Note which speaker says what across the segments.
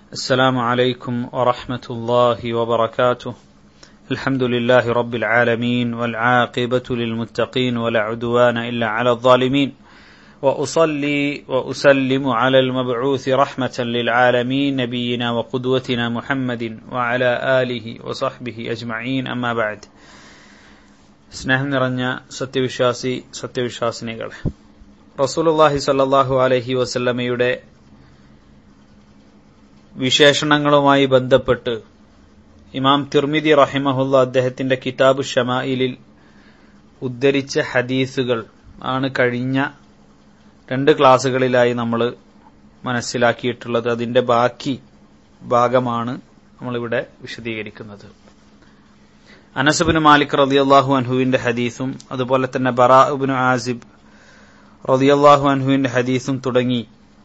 Speaker 1: السلام عليكم ورحمة الله وبركاته الحمد لله رب العالمين والعاقبة للمتقين ولا عدوان إلا على الظالمين وأصلي وأسلم على المبعوث رحمة للعالمين نبينا وقدوتنا محمد وعلى آله وصحبه أجمعين أما بعد സ്നേഹം നിറഞ്ഞ സത്യവിശ്വാസി സത്യവിശ്വാസിനികളെ റസൂലുള്ളാഹി സല്ലല്ലാഹു അലൈഹി വസല്ലമയുടെ വിശേഷണങ്ങളുമായി ബന്ധപ്പെട്ട് ഇമാം തിർമിദി റഹിമഹുല്ല അദ്ദേഹത്തിന്റെ കിതാബ് ഷമായിലിൽ ഉദ്ധരിച്ച ഹദീസുകൾ ആണ് കഴിഞ്ഞ രണ്ട് ക്ലാസുകളിലായി നമ്മൾ മനസ്സിലാക്കിയിട്ടുള്ളത് അതിന്റെ ബാക്കി ഭാഗമാണ് നമ്മളിവിടെ വിശദീകരിക്കുന്നത് അനസബിന് മാലിക് റതിയല്ലാഹു അൻഹുവിന്റെ ഹദീസും അതുപോലെ തന്നെ ബറാബിന് ആസിബ് റതിയല്ലാഹു അൻഹുവിന്റെ ഹദീസും തുടങ്ങി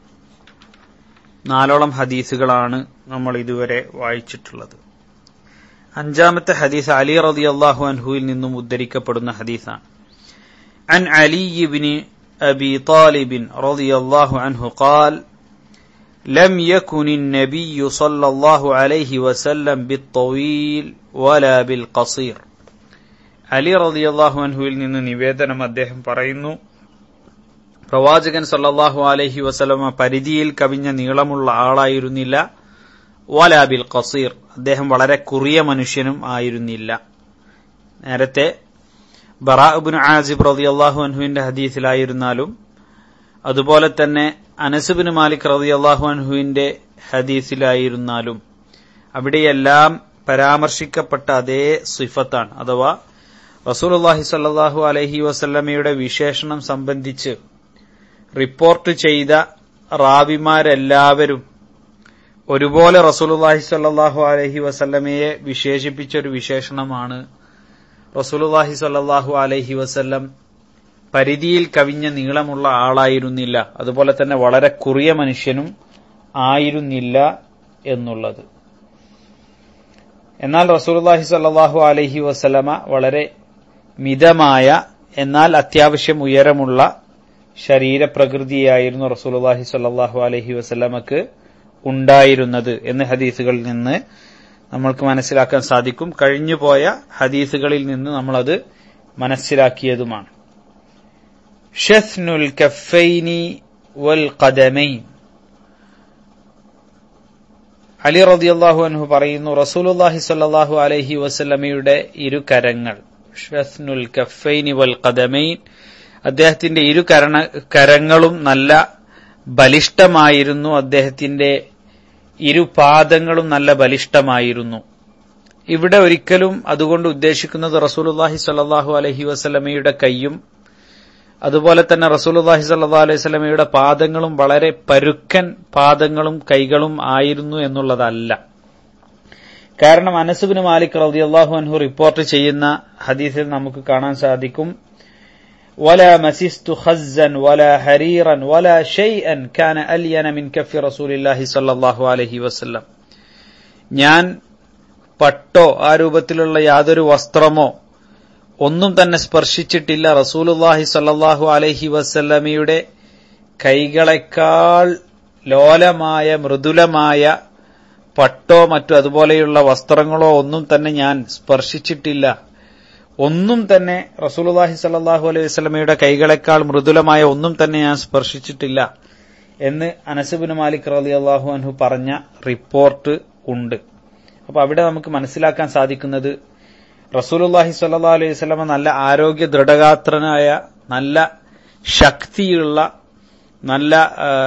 Speaker 1: നാലോളം ഹദീസുകളാണ് നമ്മൾ ഇതുവരെ വായിച്ചിട്ടുള്ളത് അഞ്ചാമത്തെ ഹദീസ് അലി റതിയല്ലാഹു അൻഹുവിൽ നിന്നും ഉദ്ധരിക്കപ്പെടുന്ന ഹദീസാണ് عن علي بن أبي طالب رضي الله عنه قال لم يكن النبي صلى الله عليه وسلم بالطويل ولا بالقصير അലി റളിയല്ലാഹു അൻഹുവിൽ നിന്ന് നിവേദനം അദ്ദേഹം പറയുന്നു പ്രവാചകൻ സല്ലല്ലാഹു അലൈഹി വസല്ലമ പരിധിയിൽ കവിഞ്ഞ നീളമുള്ള ആളായിരുന്നില്ല വലാബിൽ ഖസീർ അദ്ദേഹം വളരെ കുറിയ മനുഷ്യനും ആയിരുന്നില്ല നേരത്തെ ബറാബിൻ ആസിബ് റളിയല്ലാഹു അൻഹുവിന്റെ ഹദീസിലായിരുന്നാലും അതുപോലെ തന്നെ അനസുബിന് മാലിക് റളിയല്ലാഹു അൻഹുവിന്റെ ഹദീസിലായിരുന്നാലും അവിടെയെല്ലാം പരാമർശിക്കപ്പെട്ട അതേ സിഫത്താണ് അഥവാ റസൂലുള്ളാഹി സല്ലല്ലാഹു അലൈഹി വസല്ലമയുടെ വിശേഷണം സംബന്ധിച്ച് റിപ്പോർട്ട് ചെയ്ത റാവിമാരെല്ലാവരും ഒരുപോലെ റസൂലുള്ളാഹി സല്ലല്ലാഹു അലൈഹി വസല്ലമയെ വിശേഷിപ്പിച്ച ഒരു വിശേഷണമാണ് റസൂലുള്ളാഹി സല്ലല്ലാഹു അലൈഹി വസല്ലം പരിധിയിൽ കവിഞ്ഞ നീളമുള്ള ആളായിരുന്നില്ല അതുപോലെ തന്നെ വളരെ കുറിയ മനുഷ്യനും ആയിരുന്നില്ല എന്നുള്ളത് എന്നാൽ റസൂലുള്ളാഹി സല്ലല്ലാഹു അലൈഹി വസല്ലമ വളരെ മിതമായ എന്നാൽ അത്യാവശ്യം ഉയരമുള്ള ശരീരപ്രകൃതിയായിരുന്നു റസൂലുള്ളാഹി സല്ലല്ലാഹു അലൈഹി വസല്ലമക്ക് ഉണ്ടായിരുന്നത് എന്ന് ഹദീസുകളിൽ നിന്ന് നമ്മൾക്ക് മനസ്സിലാക്കാൻ സാധിക്കും കഴിഞ്ഞുപോയ ഹദീസുകളിൽ നിന്ന് നമ്മളത് മനസ്സിലാക്കിയതുമാണ് ഷസ്നുൽ കഫൈനി വൽ ഖദമൈൻ അലി റളിയല്ലാഹു അൻഹു പറയുന്നു റസൂലുള്ളാഹി സ്വല്ലല്ലാഹു അലൈഹി വസല്ലമയുടെ ഇരു കരങ്ങൾ ഷസ്നുൽ കഫൈനി വൽ ഖദമൈൻ അദ്ദേഹത്തിന്റെ ഇരു കരണ കരങ്ങളും നല്ല ബലിഷ്ഠമായിരുന്നു അദ്ദേഹത്തിന്റെ ഇരു പാദങ്ങളും നല്ല ബലിഷ്ഠമായിരുന്നു ഇവിടെ ഒരിക്കലും അതുകൊണ്ട് ഉദ്ദേശിക്കുന്നത് റസൂലുള്ളാഹി സ്വല്ലല്ലാഹു അലൈഹി വസല്ലമയുടെ കൈയും അതുപോലെ തന്നെ റസൂലുള്ളാഹി സ്വല്ലല്ലാഹു അലൈഹി വസല്ലമയുടെ പാദങ്ങളും വളരെ പരുക്കൻ പാദങ്ങളും കൈകളും ആയിരുന്നു എന്നുള്ളതല്ല കാരണം അനസുബിന് മാലിക് റളിയല്ലാഹു അൻഹു റിപ്പോർട്ട് ചെയ്യുന്ന ഹദീസിൽ നമുക്ക് കാണാൻ സാധിക്കും ولا مسست خزا ولا حريرا ولا شيئا كان ألين من كف رسول الله صلى الله عليه وسلم ഞാൻ പട്ടോ ആ രൂപത്തിലുള്ള യാതൊരു വസ്ത്രമോ ഒന്നും തന്നെ സ്പർശിച്ചിട്ടില്ല റസൂലുല്ലാഹി സല്ലാഹു അലൈഹി വസല്ലമയുടെ കൈകളെക്കാൾ ലോലമായ മൃദുലമായ പട്ടോ മറ്റു അതുപോലെയുള്ള വസ്ത്രങ്ങളോ ഒന്നും തന്നെ ഞാൻ സ്പർശിച്ചിട്ടില്ല ഒന്നും തന്നെ റസൂലുല്ലാഹി സല്ലാഹു അലൈഹി വസ്ലമയുടെ കൈകളെക്കാൾ മൃദുലമായ ഒന്നും തന്നെ ഞാൻ സ്പർശിച്ചിട്ടില്ല എന്ന് അനസുബിന് മാലിക് റലി അള്ളാഹു അൻഹു പറഞ്ഞ റിപ്പോർട്ട് ഉണ്ട് അപ്പൊ അവിടെ നമുക്ക് മനസ്സിലാക്കാൻ സാധിക്കുന്നത് റസൂലുല്ലാഹി സല്ലാ അലൈഹി വസ്ലമ നല്ല ആരോഗ്യ ദൃഢഗാത്രനായ നല്ല ശക്തിയുള്ള നല്ല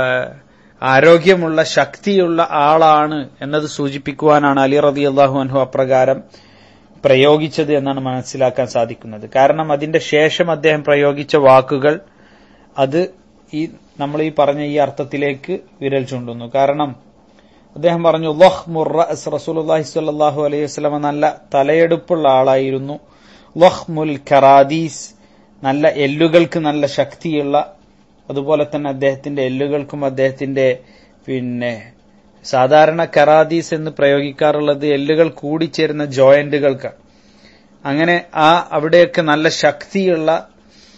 Speaker 1: ആരോഗ്യമുള്ള ശക്തിയുള്ള ആളാണ് എന്നത് സൂചിപ്പിക്കുവാനാണ് അലി റതി അള്ളാഹു അൻഹു അപ്രകാരം പ്രയോഗിച്ചത് എന്നാണ് മനസ്സിലാക്കാൻ സാധിക്കുന്നത് കാരണം അതിന്റെ ശേഷം അദ്ദേഹം പ്രയോഗിച്ച വാക്കുകൾ അത് ഈ നമ്മൾ ഈ പറഞ്ഞ ഈ അർത്ഥത്തിലേക്ക് വിരൽ ചൂണ്ടുന്നു കാരണം അദ്ദേഹം പറഞ്ഞു ലൊഹ് മുറ റസൂലുല്ലാഹി സ്വല്ലല്ലാഹു അലൈഹി വസല്ലമ നല്ല തലയെടുപ്പുള്ള ആളായിരുന്നു ലൊഹ് മുൽ ഖറാദീസ് നല്ല എല്ലുകൾക്ക് നല്ല ശക്തിയുള്ള അതുപോലെ തന്നെ അദ്ദേഹത്തിന്റെ എല്ലുകൾക്കും അദ്ദേഹത്തിന്റെ പിന്നെ സാധാരണ കറാദീസ് എന്ന് പ്രയോഗിക്കാറുള്ളത് എല്ലുകൾ കൂടിച്ചേരുന്ന ജോയിന്റുകൾക്ക് അങ്ങനെ ആ അവിടെയൊക്കെ നല്ല ശക്തിയുള്ള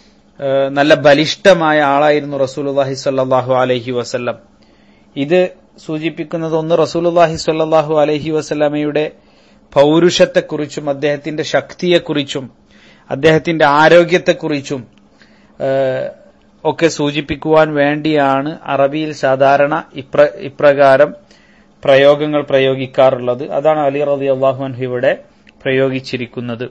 Speaker 1: നല്ല ബലിഷ്ഠമായ ആളായിരുന്നു റസൂലുല്ലാഹി സല്ലാഹു അലൈഹി വസല്ലം ഇത് സൂചിപ്പിക്കുന്നത് ഒന്ന് റസൂലുല്ലാഹി സ്വല്ലല്ലാഹു അലൈഹി വസല്ലമയുടെ പൗരുഷത്തെക്കുറിച്ചും അദ്ദേഹത്തിന്റെ ശക്തിയെക്കുറിച്ചും അദ്ദേഹത്തിന്റെ ആരോഗ്യത്തെക്കുറിച്ചും ഒക്കെ സൂചിപ്പിക്കുവാൻ വേണ്ടിയാണ് അറബിയിൽ സാധാരണ ഇപ്ര ഇപ്രകാരം പ്രയോഗങ്ങൾ പ്രയോഗിക്കാറുള്ളത് അതാണ് അലി റബി അള്ളാഹു ഇവിടെ പ്രയോഗിച്ചിരിക്കുന്നത്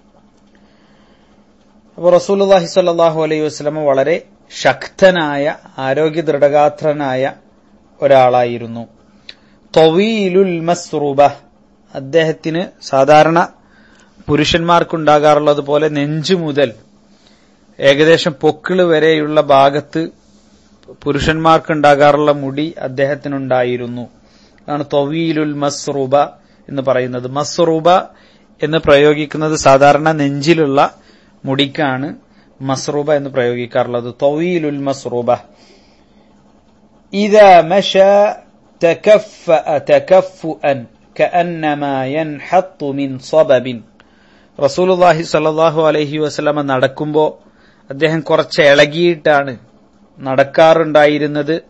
Speaker 1: അപ്പോൾ റസൂലുല്ലാഹി സ്വല്ലല്ലാഹു അലൈഹി വസ്ലമ വളരെ ശക്തനായ ആരോഗ്യ ദൃഢഗാത്രനായ ഒരാളായിരുന്നു തൊവീലുൽ മസ്റൂബ അദ്ദേഹത്തിന് സാധാരണ പുരുഷന്മാർക്കുണ്ടാകാറുള്ളത് പോലെ നെഞ്ചു മുതൽ ഏകദേശം പൊക്കിള് വരെയുള്ള ഭാഗത്ത് പുരുഷന്മാർക്കുണ്ടാകാറുള്ള മുടി അദ്ദേഹത്തിനുണ്ടായിരുന്നു അതാണ് തൊവീലുൽ മസ്റൂബ എന്ന് പറയുന്നത് മസ്റൂബ എന്ന് പ്രയോഗിക്കുന്നത് സാധാരണ നെഞ്ചിലുള്ള മുടിക്കാണ് മസ്റൂബ എന്ന് പ്രയോഗിക്കാറുള്ളത് തൊവീലുൽ മസ്റൂബ إذا مشى تكفأ تكفؤا كأنما ينحط من صبب റസൂലുള്ളാഹി സ്വല്ലല്ലാഹു അലൈഹി വസല്ലമ നടക്കുമ്പോൾ അദ്ദേഹം കുറച്ച് ഇളകിയിട്ടാണ് നടക്കാറുണ്ടായിരുന്നത്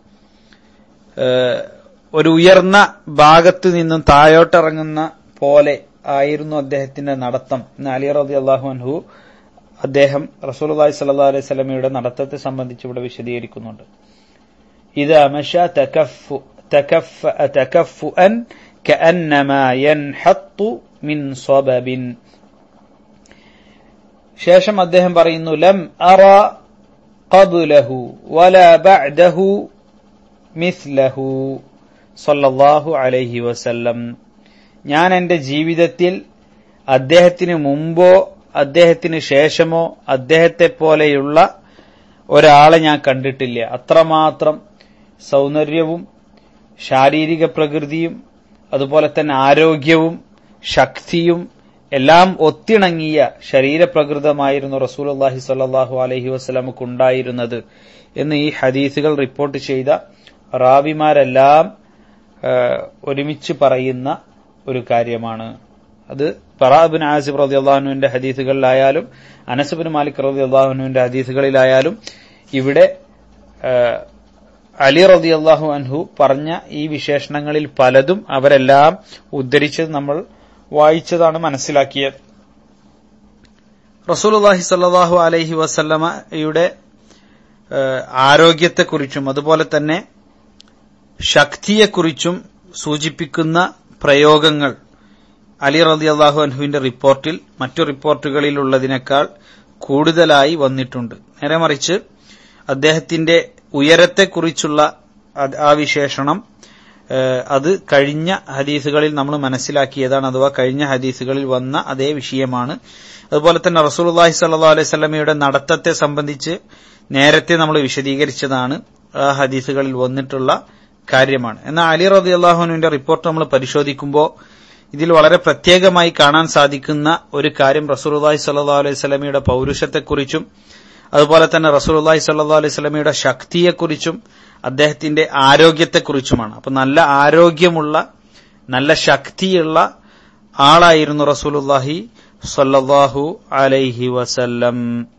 Speaker 1: ഒരു ഉയർന്ന ഭാഗത്തു നിന്നും താഴോട്ടിറങ്ങുന്ന പോലെ ആയിരുന്നു അദ്ദേഹത്തിന്റെ നടത്തം ഇന്ന് അലി റബി അള്ളാഹു അൻഹു അദ്ദേഹം റസൂലുള്ളാഹി സ്വല്ലല്ലാഹു അലൈഹി വസല്ലമയുടെ നടത്തത്തെ സംബന്ധിച്ച് ഇവിടെ വിശദീകരിക്കുന്നുണ്ട് إذا مشى تكف تكفأ تكفؤا كأنما ينحط من صبب ശേഷം അദ്ദേഹം പറയുന്നു ലം അറ ഖബ്ലഹു വല ബഅദഹു മിസ്ലഹു സല്ലല്ലാഹു അലൈഹി വസല്ലം ഞാൻ എന്റെ ജീവിതത്തിൽ അദ്ദേഹത്തിന് മുമ്പോ അദ്ദേഹത്തിന് ശേഷമോ അദ്ദേഹത്തെ പോലെയുള്ള ഒരാളെ ഞാൻ കണ്ടിട്ടില്ല അത്രമാത്രം സൗന്ദര്യവും ശാരീരിക പ്രകൃതിയും അതുപോലെ തന്നെ ആരോഗ്യവും ശക്തിയും എല്ലാം ഒത്തിണങ്ങിയ ശരീരപ്രകൃതമായിരുന്നു റസൂലുള്ളാഹി സ്വല്ലല്ലാഹു അലൈഹി വസല്ലമക്ക് ഉണ്ടായിരുന്നത് എന്ന് ഈ ഹദീസുകൾ റിപ്പോർട്ട് ചെയ്ത റാവിമാരെല്ലാം ഒരുമിച്ച് പറയുന്ന ഒരു കാര്യമാണ് അത് ബറാബിൻ ആസിബ് റതി അള്ളാഹുനുവിന്റെ ഹദീസുകളിലായാലും അനസുബിൻ മാലിക് റതി അള്ളാഹുനുവിന്റെ ഹദീസുകളിലായാലും ഇവിടെ അലി റതി അള്ളാഹു അൻഹു പറഞ്ഞ ഈ വിശേഷണങ്ങളിൽ പലതും അവരെല്ലാം ഉദ്ധരിച്ചത് നമ്മൾ വായിച്ചതാണ് മനസ്സിലാക്കിയത് റസൂലുള്ളാഹി സല്ലാഹു അലൈഹി വസല്ലമയുടെ ആരോഗ്യത്തെക്കുറിച്ചും അതുപോലെ തന്നെ ശക്തിയെക്കുറിച്ചും സൂചിപ്പിക്കുന്ന പ്രയോഗങ്ങൾ അലി റതി അള്ളാഹു അൻഹുവിന്റെ റിപ്പോർട്ടിൽ മറ്റു റിപ്പോർട്ടുകളിലുള്ളതിനേക്കാൾ കൂടുതലായി വന്നിട്ടുണ്ട് നേരെ മറിച്ച് അദ്ദേഹത്തിന്റെ ഉയരത്തെക്കുറിച്ചുള്ള ആ വിശേഷണം അത് കഴിഞ്ഞ ഹദീസുകളിൽ നമ്മൾ മനസ്സിലാക്കിയതാണ് അഥവാ കഴിഞ്ഞ ഹദീസുകളിൽ വന്ന അതേ വിഷയമാണ് അതുപോലെ തന്നെ റസൂലുള്ളാഹി സ്വല്ലല്ലാഹു അലൈഹി വസല്ലമയുടെ നടത്തത്തെ സംബന്ധിച്ച് നേരത്തെ നമ്മൾ വിശദീകരിച്ചതാണ് ആ ഹദീസുകളിൽ വന്നിട്ടുള്ള കാര്യമാണ് എന്നാൽ അലി റതി അള്ളാഹുനുവിന്റെ റിപ്പോർട്ട് നമ്മൾ പരിശോധിക്കുമ്പോൾ ഇതിൽ വളരെ പ്രത്യേകമായി കാണാൻ സാധിക്കുന്ന ഒരു കാര്യം റസൂലുള്ളാഹി സ്വല്ലല്ലാഹു അലൈഹി വസല്ലമയുടെ പൗരുഷത്തെക്കുറിച്ചും അതുപോലെ തന്നെ റസൂലുള്ളാഹി സ്വല്ലല്ലാഹു അലൈഹി വസല്ലമയുടെ ശക്തിയെക്കുറിച്ചും അദ്ദേഹത്തിന്റെ ആരോഗ്യത്തെക്കുറിച്ചുമാണ് അപ്പൊ നല്ല ആരോഗ്യമുള്ള നല്ല ശക്തിയുള്ള ആളായിരുന്നു റസൂലുള്ളാഹി സ്വല്ലല്ലാഹു അലൈഹി വസല്ലം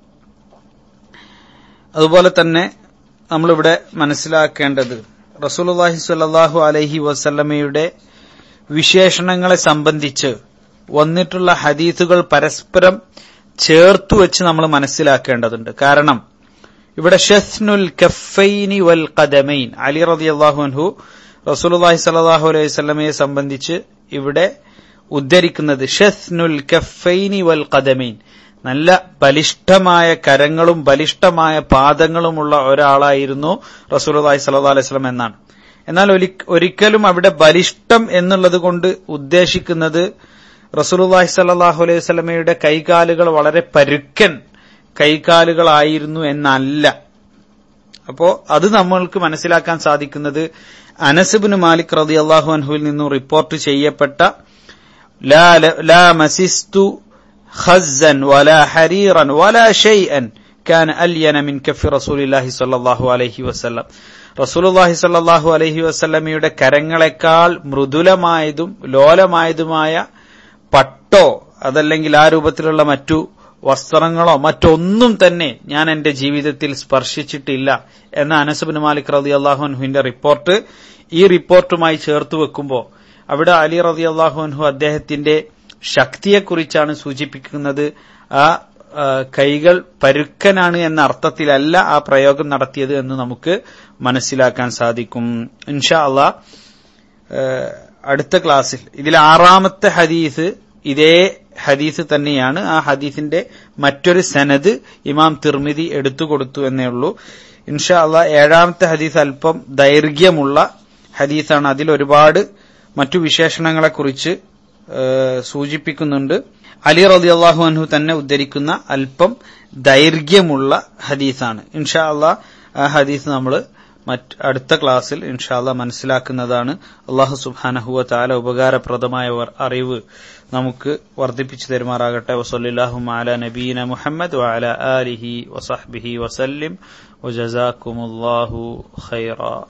Speaker 1: അതുപോലെ തന്നെ നമ്മളിവിടെ മനസ്സിലാക്കേണ്ടത് റസൂലുള്ളാഹി സ്വല്ലല്ലാഹു അലൈഹി വസല്ലമയുടെ വിശേഷണങ്ങളെ സംബന്ധിച്ച് വന്നിട്ടുള്ള ഹദീസുകൾ പരസ്പരം ചേർത്തു വെച്ച് നമ്മൾ മനസ്സിലാക്കേണ്ടതുണ്ട് കാരണം ഇവിടെ ഷസ്നുൽ കഫൈനി വൽ ഖദമൈൻ അലി റതി അള്ളാഹു അൻഹു റസൂലുള്ളാഹി സ്വല്ലല്ലാഹു അലൈഹി വസല്ലമയെ സംബന്ധിച്ച് ഇവിടെ ഉദ്ധരിക്കുന്നത് ഷസ്നുൽ കഫൈനി വൽ ഖദമൈൻ നല്ല ബലിഷ്ഠമായ കരങ്ങളും ബലിഷ്ഠമായ പാദങ്ങളുമുള്ള ഒരാളായിരുന്നു റസൂലുള്ളാഹി സ്വല്ലല്ലാഹു അലൈഹി വസല്ലം എന്നാണ് എന്നാൽ ഒരിക്കലും അവിടെ ബലിഷ്ഠം എന്നുള്ളത് കൊണ്ട് ഉദ്ദേശിക്കുന്നത് റസൂലുള്ളാഹി സ്വല്ലല്ലാഹു അലൈഹി വസല്ലമയുടെ കൈകാലുകൾ വളരെ പരുക്കൻ കൈകാലുകളായിരുന്നു എന്നല്ല അപ്പോ അത് നമ്മൾക്ക് മനസ്സിലാക്കാൻ സാധിക്കുന്നത് അനസുബിന് മാലിക് റതി അള്ളാഹു അൻഹുവിൽ നിന്നും റിപ്പോർട്ട് ചെയ്യപ്പെട്ട ലാ മസിസ്തു ഖസ്സൻ വലാ ഹരീറൻ വലാ ഷൈഅൻ كان ألين من كف رسول الله صلى الله عليه وسلم റസൂലുള്ളാഹി സ്വല്ലല്ലാഹു അലൈഹി വസല്ലമയുടെ കരങ്ങളെക്കാൾ മൃദുലമായതും ലോലമായതുമായ പട്ടോ അതല്ലെങ്കിൽ ആ രൂപത്തിലുള്ള മറ്റു വസ്ത്രങ്ങളോ മറ്റൊന്നും തന്നെ ഞാൻ എന്റെ ജീവിതത്തിൽ സ്പർശിച്ചിട്ടില്ല എന്ന അനസുബിൻ മാലിക് റതി അള്ളാഹുൻഹുവിന്റെ റിപ്പോർട്ട് ഈ റിപ്പോർട്ടുമായി ചേർത്ത് വെക്കുമ്പോൾ അവിടെ അലി റതി അള്ളാഹു അൻഹു അദ്ദേഹത്തിന്റെ ശക്തിയെക്കുറിച്ചാണ് സൂചിപ്പിക്കുന്നത് ആ ആ, കൈകൾ പരുക്കനാണ് എന്ന അർത്ഥത്തിലല്ല ആ പ്രയോഗം നടത്തിയത് എന്ന് നമുക്ക് മനസ്സിലാക്കാൻ സാധിക്കും ഇൻഷാ അള്ളാ ഏഹ് അടുത്ത ക്ലാസ്സിൽ ഇതിൽ ആറാമത്തെ ഹദീസ് ഇതേ ഹദീസ് തന്നെയാണ് ആ ഹദീസിന്റെ മറ്റൊരു സനത് ഇമാം തിർമിതി എടുത്തു കൊടുത്തു എന്നേ ഉള്ളൂ ഇൻഷാ അള്ളാ ഏഴാമത്തെ ഹദീസ് അല്പം ദൈർഘ്യമുള്ള ഹദീസാണ് അതിൽ ഒരുപാട് മറ്റു വിശേഷണങ്ങളെക്കുറിച്ച് ഏഹ് സൂചിപ്പിക്കുന്നുണ്ട് അലി റതി അള്ളാഹു അൻഹു തന്നെ ഉദ്ധരിക്കുന്ന അല്പം ദൈർഘ്യമുള്ള ഹദീസാണ് ഇൻഷാ അള്ളാ ആ ഹദീസ് നമ്മൾ മറ്റ് അടുത്ത ക്ലാസ്സിൽ ഇൻഷാല്ല മനസ്സിലാക്കുന്നതാണ് അള്ളാഹു സുബാനഹുവ താല ഉപകാരപ്രദമായ വർ- അറിവ് നമുക്ക് വർദ്ധിപ്പിച്ചു തരുമാറാകട്ടെ വസല്ലാഹു അല നബീന മുഹമ്മദ് വഅല ആലിഹി വസഹ്ബിഹി വസല്ലിം വജസാക്കുമുല്ലാഹു ഖൈറ